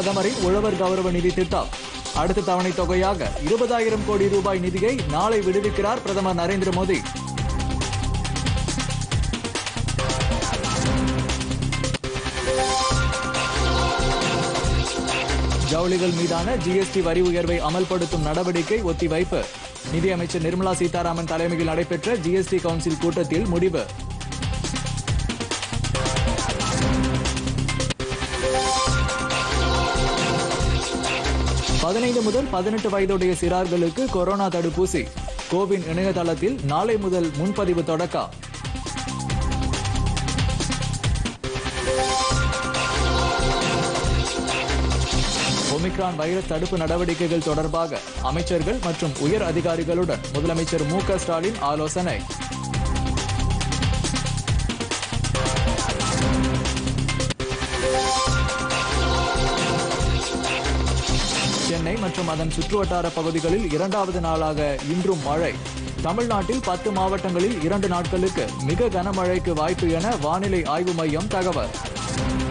பிரதமரின் உழவர் கௌரவ நிதி திட்டம் அடுத்த தவணை தொகையாக இருபதாயிரம் கோடி ரூபாய் நிதியை நாளை விடுவிக்கிறார் பிரதமர் நரேந்திர மோடி ஜவுளிகள் மீதான ஜிஎஸ்டி வரி உயர்வை அமல்படுத்தும் நடவடிக்கை ஒத்திவைப்பு நிதியமைச்சர் நிர்மலா சீதாராமன் தலைமையில் நடைபெற்ற ஜிஎஸ்டி கவுன்சில் கூட்டத்தில் முடிவு பதினைந்து முதல் பதினெட்டு வயதுடைய சிறார்களுக்கு கொரோனா தடுப்பூசி கோவின் இணையதளத்தில் நாளை முதல் முன்பதிவு தொடக்கம் ஒமிக்ரான் வைரஸ் தடுப்பு நடவடிக்கைகள் தொடர்பாக அமைச்சர்கள் மற்றும் உயர் அதிகாரிகளுடன் முதலமைச்சர் மு க ஸ்டாலின் ஆலோசனை சென்னை மற்றும் அதன் சுற்றுவட்டார பகுதிகளில் இரண்டாவது நாளாக இன்றும் மழை தமிழ்நாட்டில் பத்து மாவட்டங்களில் இரண்டு நாட்களுக்கு மிக கனமழைக்கு வாய்ப்பு என வானிலை ஆய்வு மையம் தகவல்